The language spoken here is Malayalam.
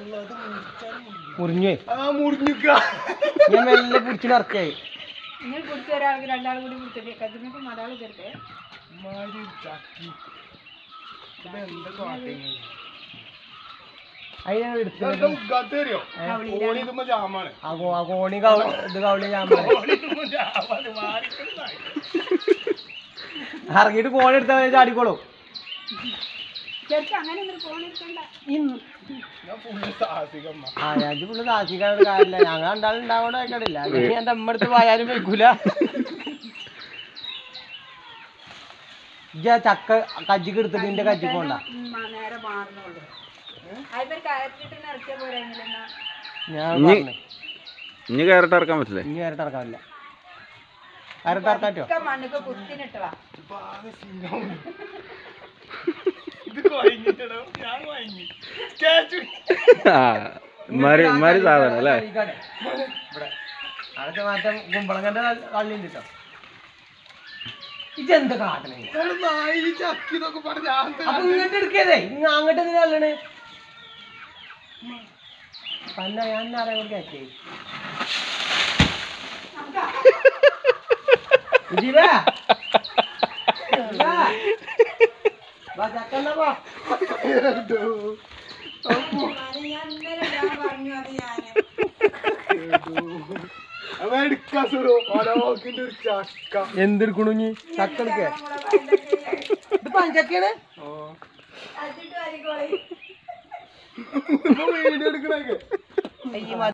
മുറിഞ്ഞു ആ മുറിഞ്ഞിക്ക ഞാൻ മെല്ലെ പിടിച്ചു നടക്കായി നിങ്ങൾ പിടിച്ച ഒരാൾക്ക് രണ്ടാളും കൂടി പിടിച്ചിട്ട് കജിനൊക്കെ മലയാളം ചേർത്തേ മാരി ചക്കി ഇത് എന്താ കാട്ടിങ്ങനെ അതിനാണ് എടുത്തത് ഇതെന്താ ഉഗ്ഗാത്ത അറിയോ ഓണി ഇതുമ്പോ ജാമാണ് ആ കോ- ആ കോണി കൗ- ഇത് കൗളി ഞാൻ ഓണി ഇതുമ്പോ ജാമാണ് മാറിക്കുന്നതായി ഇറങ്ങിയിട്ട് കോണി എടുത്താൽ ചാടിക്കോളൂ ചേർത്ത് അങ്ങനെ ഒന്നും ഫോൺ എടുക്കണ്ട ഞാൻ ഫുള്ള് സാഹസികമ്മ ആ ഞാൻ ഫുള്ള് താസിക്കാനുള്ള കാര്യമില്ല ഞങ്ങൾ രണ്ടാളും ഉണ്ടാവണ കേട്ടില്ല അല്ലെങ്കിൽ എന്റെ അമ്മ അടുത്ത് പോയാലും വെക്കൂല ഇജ്ജ് ആ ചക്ക കജ്ജിക്ക് എടുത്തിട്ട് നിന്റെ കജ്ജിക്ക് പോണ്ട ഉം, ആ, നേരെ മാറുന്നുള്ളൂ അതിപ്പോ കയറ്റിട്ട് ഇറക്കിയ പോരായിരുന്നില്ല ഞാൻ ഇനി- പറഞ്ഞു ഇനി കയറിട്ട് ഇറക്കാൻ പറ്റില്ലേ ഇനി കയറിട്ട് ഇറക്കാവില്ല കയറിട്ട് ഇറക്കാറ്റോ ഒക്കെ മണ്ണൊക്കെ കുത്തിനിട്ടവാ ഇത് കഴിഞ്ഞിട്ടോ ഞാൻ കഴിഞ്ഞു സ്റ്റാച്ചു ആ ഇമാര് ഇമാര് സാധനം അല്ലേ ഇവിടെ അതൊക്കെ മാറ്റം കുമ്പളങ്ങന്റെ കള്ളിണ്ട് കേട്ടോ ഇതെന്താ കാട്ടണേ നായി ചക്കി എന്നൊക്കെ പറഞ്ഞ ഞാൻ എന്താ അപ്പൊ ഇങ്ങോട്ട് എടുക്കതേ ഇങ്ങ അങ്ങോട്ട് എന്തിനാ കള്ളണ് പന്ന ഞാൻ ആരെ കേട്ടേ ജീവേ ചക്കന്നപ്പോ ഞാൻ ഇന്നലെ ഞാൻ പറഞ്ഞു അത് ഞാൻ അവ എടുക്കാ സുറു ഓരോക്കിന്റെ ഒരു ചക്ക എന്തെടുക്കണു നീ ചക്ക എടുക്കേ ഇത് പഞ്ചക്കയാണ് അതിട്ട് വരികോളി വീഡിയോ എടുക്കണൊക്കെ ഈ